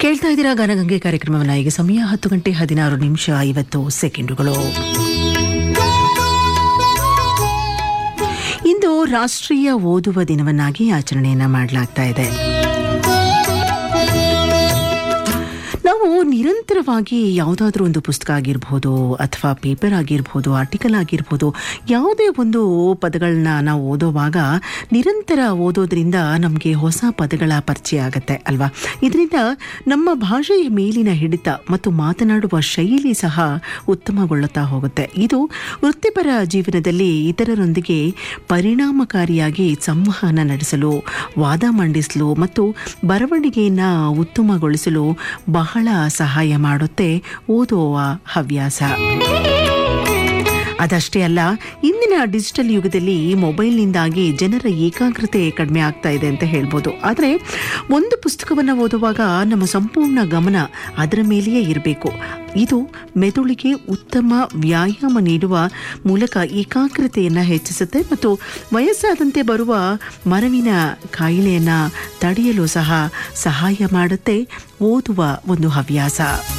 ಕೇಳ್ತಾ ಇದ್ದೀರಾ ಗಾನಗಂಗೆ ಕಾರ್ಯಕ್ರಮವನ್ನ ಈಗ ಸಮಯ ಹತ್ತು ಗಂಟೆ ಹದಿನಾರು ನಿಮಿಷ ಐವತ್ತು ಸೆಕೆಂಡುಗಳು ಇಂದು ರಾಷ್ಟ್ರೀಯ ಓದುವ ದಿನವನ್ನಾಗಿ ಆಚರಣೆಯನ್ನ ಮಾಡಲಾಗ್ತಾ ಇದೆ ನಾವು ನಿರಂತರವಾಗಿ ಯಾವುದಾದ್ರೂ ಒಂದು ಪುಸ್ತಕ ಆಗಿರ್ಬೋದು ಅಥವಾ ಪೇಪರ್ ಆಗಿರ್ಬೋದು ಆರ್ಟಿಕಲ್ ಆಗಿರ್ಬೋದು ಯಾವುದೇ ಒಂದು ಪದಗಳನ್ನ ನಾವು ಓದೋವಾಗ ನಿರಂತರ ಓದೋದ್ರಿಂದ ನಮಗೆ ಹೊಸ ಪದಗಳ ಪರಿಚಯ ಆಗುತ್ತೆ ಅಲ್ವಾ ಇದರಿಂದ ನಮ್ಮ ಭಾಷೆಯ ಮೇಲಿನ ಹಿಡಿತ ಮತ್ತು ಮಾತನಾಡುವ ಶೈಲಿ ಸಹ ಉತ್ತಮಗೊಳ್ಳುತ್ತಾ ಹೋಗುತ್ತೆ ಇದು ವೃತ್ತಿಪರ ಜೀವನದಲ್ಲಿ ಇತರರೊಂದಿಗೆ ಪರಿಣಾಮಕಾರಿಯಾಗಿ ಸಂವಹನ ನಡೆಸಲು ವಾದ ಮಂಡಿಸಲು ಮತ್ತು ಬರವಣಿಗೆಯನ್ನು ಉತ್ತಮಗೊಳಿಸಲು ಬಹಳ ಸಹಾಯ ಮಾಡುತ್ತೆ ಓದುವ ಹವ್ಯಾಸ ಅದಷ್ಟೇ ಅಲ್ಲ ಇಂದಿನ ಡಿಜಿಟಲ್ ಯುಗದಲ್ಲಿ ಮೊಬೈಲ್ನಿಂದಾಗಿ ಜನರ ಏಕಾಗ್ರತೆ ಕಡಿಮೆ ಆಗ್ತಾ ಇದೆ ಅಂತ ಹೇಳ್ಬೋದು ಆದರೆ ಒಂದು ಪುಸ್ತಕವನ್ನು ಓದುವಾಗ ನಮ್ಮ ಸಂಪೂರ್ಣ ಗಮನ ಅದರ ಮೇಲೆಯೇ ಇರಬೇಕು ಇದು ಮೆದುಳಿಗೆ ಉತ್ತಮ ವ್ಯಾಯಾಮ ನೀಡುವ ಮೂಲಕ ಏಕಾಗ್ರತೆಯನ್ನು ಹೆಚ್ಚಿಸುತ್ತೆ ಮತ್ತು ವಯಸ್ಸಾದಂತೆ ಬರುವ ಮರವಿನ ಕಾಯಿಲೆಯನ್ನು ತಡೆಯಲು ಸಹ ಸಹಾಯ ಮಾಡುತ್ತೆ ಓದುವ ಒಂದು ಹವ್ಯಾಸ